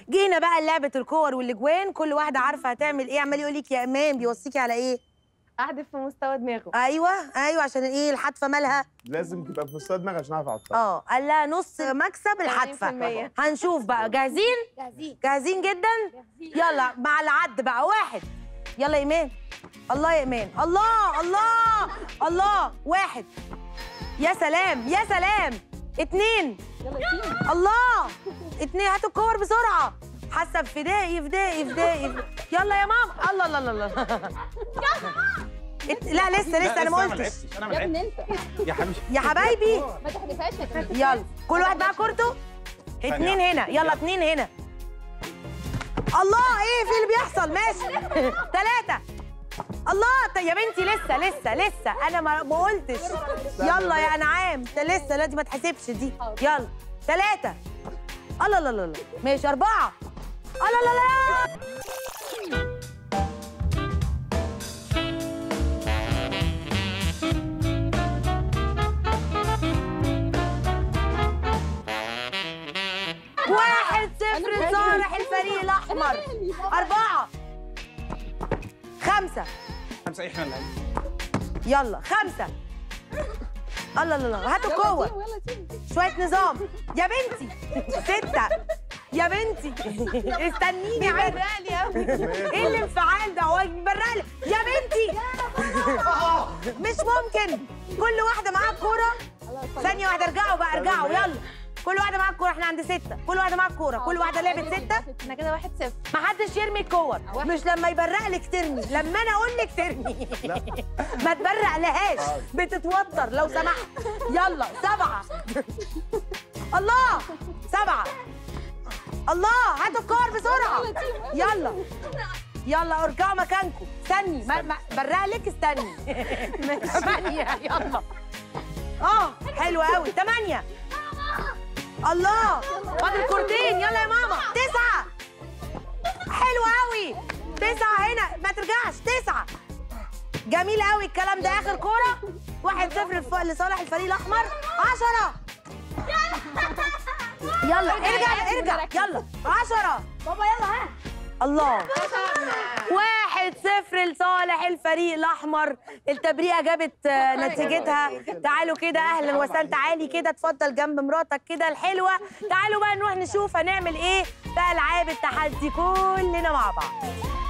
جينا بقى لعبه الكور والاجوان كل واحده عارفه هتعمل ايه عمال يقول لك يا امان بيوصيكي على ايه احدف في مستوى دماغه ايوه ايوه عشان ايه الحتفه مالها لازم تبقى في مستوى دماغي عشان اعرف اعطيها اه قال لها نص مكسب الحتفه 80%. هنشوف بقى جاهزين جاهزين جاهزين جدا يلا مع العد بقى واحد يلا يا ايمان الله يا ايمان الله الله الله واحد يا سلام يا سلام اتنين الله اتنين هاتوا الكور بسرعه حاسه بفدائي فدائي فدائي فدائي. يلا يا ماما الله الله الله الله ات- لا لسه لسه انا ما قلتش انا ما يا ابني لعبتش انت يا حبيبي يا حبايبي ما تحدفهاش يا كمان يلا كل واحد معاه كورته اتنين هنا يلا اتنين هنا الله ايه في اللي بيحصل ماشي ثلاثة الله طيب يا بنتي لسه لسه لسه انا ما ما قلتش يلا يا انعام ده لسه لا دي ما تحسبش دي يلا ثلاثة الله لا لا لا ماشي أربعة الله لا لا واحد صفر لصالح الفريق الأحمر أربعة خمسة خمسه احنا اللي يلا خمسة الله لا لا هاتوا قوة يلا تيجي شوية نظام يا بنتي ستة يا بنتي استنيني برقلي قوي ايه الانفعال ده هو برقلي يا بنتي مش ممكن كل واحدة معاها الكورة ثانية واحدة ارجعوا بقى ارجعوا يلا كل واحدة معاها الكورة احنا عند ستة كل واحدة معاها الكورة كل واحدة لعبت ستة احنا كده واحد صفر ما حدش يرمي الكور مش لما يبرق لك ترمي لما انا اقول لك ترمي ما تبرق لهاش بتتوتر لو سمحت يلا سبعة الله سبعة الله هاتوا الكور بسرعة يلا يلا ارجعوا مكانكم استني ما ما برق لك استني ثمانية يلا اه حلو قوي ثمانية الله فاضل كورتين يلا يا ماما تسعة حلو قوي تسعة هنا ما ترجعش تسعة جميل قوي الكلام ده اخر كورة واحد صفر الف- لصالح الفريق الاحمر عشرة يلا ارجع ارجع يلا عشرة بابا يلا ها الله واحد صفر لصالح الفريق الاحمر التبريئه جابت آه، نتيجتها تعالوا كده اهلا وسهلا تعالي كده اتفضل جنب مراتك كده الحلوه تعالوا بقى نروح نشوف هنعمل ايه في العاب التحدي كلنا مع بعض